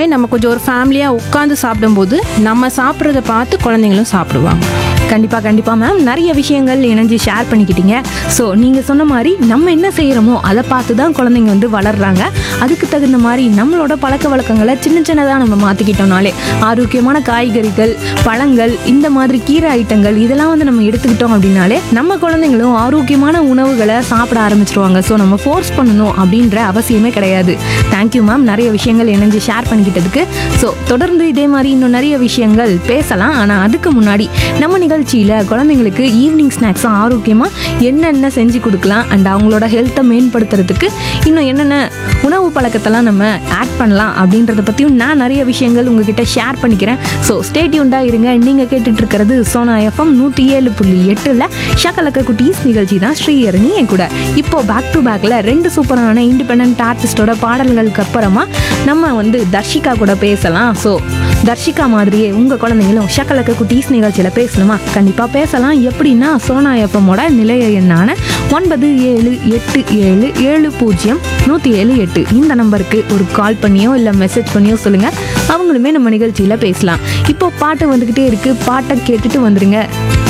எப்போவுமே நம்ம கொஞ்சம் ஒரு ஃபேமிலியாக உட்காந்து சாப்பிடும்போது நம்ம சாப்பிட்றத பார்த்து குழந்தைங்களும் சாப்பிடுவாங்க கண்டிப்பாக கண்டிப்பாக மேம் நிறைய விஷயங்கள் இணைஞ்சு ஷேர் பண்ணிக்கிட்டீங்க ஸோ நீங்கள் சொன்ன மாதிரி நம்ம என்ன செய்கிறோமோ அதை பார்த்து தான் குழந்தைங்க வந்து வளர்றாங்க அதுக்கு தகுந்த மாதிரி நம்மளோட பழக்க வழக்கங்களை சின்ன சின்னதாக நம்ம மாற்றிக்கிட்டோம்னாலே ஆரோக்கியமான காய்கறிகள் பழங்கள் இந்த மாதிரி கீரை ஐட்டங்கள் இதெல்லாம் வந்து நம்ம எடுத்துக்கிட்டோம் அப்படின்னாலே நம்ம குழந்தைங்களும் ஆரோக்கியமான உணவுகளை சாப்பிட ஆரம்பிச்சிருவாங்க ஸோ நம்ம ஃபோர்ஸ் பண்ணணும் அப்படின்ற அவசியமே கிடையாது தேங்க்யூ மேம் நிறைய விஷயங்கள் இணைஞ்சு ஷேர் பண்ணிக்கிட்டதுக்கு ஸோ தொடர்ந்து இதே மாதிரி இன்னும் நிறைய விஷயங்கள் பேசலாம் ஆனால் அதுக்கு முன்னாடி நம்ம நிகழ்ச்சியில் குழந்தைங்களுக்கு ஈவினிங் ஸ்நாக்ஸ் ஆரோக்கியமாக என்னென்ன செஞ்சு கொடுக்கலாம் அண்ட் அவங்களோட ஹெல்த்தை மேம்படுத்துறதுக்கு இன்னும் என்னென்ன உணவு பழக்கத்தெல்லாம் நம்ம ஆட் பண்ணலாம் அப்படின்றத பற்றியும் நான் நிறைய விஷயங்கள் உங்ககிட்ட ஷேர் பண்ணிக்கிறேன் ஸோ ஸ்டேட்யூண்டாக இருங்க நீங்கள் கேட்டுட்டு இருக்கிறது சோனா எஃப்எம் நூற்றி ஏழு புள்ளி எட்டில் ஷக்கலக்க குட்டீஸ் நிகழ்ச்சி தான் ஸ்ரீஹரணி என் கூட இப்போ பேக் டு பேக்கில் ரெண்டு சூப்பரான இண்டிபெண்ட் ஆர்டிஸ்டோட பாடல்களுக்கு அப்புறமா நம்ம வந்து தர்ஷிகா கூட பேசலாம் ஸோ தர்ஷிகா மாதிரியே உங்கள் குழந்தைங்களும் ஷக்கலக்க குட்டீஸ் நிகழ்ச்சியில் பேசணுமா கண்டிப்பாக பேசலாம் எப்படின்னா சோனா எஃப்எம்மோட நிலைய எண்ணான ஒன்பது ஏழு எட்டு ஏழு ஏழு பூஜ்ஜியம் நூற்றி ஏழு எட்டு இந்த நம்பருக்கு ஒரு கால் பண்ணியோ இல்லை மெசேஜ் பண்ணியோ சொல்லுங்கள் அவங்களுமே நம்ம நிகழ்ச்சியில் பேசலாம் இப்போ பாட்டு வந்துக்கிட்டே இருக்குது பாட்டை கேட்டுட்டு வந்துருங்க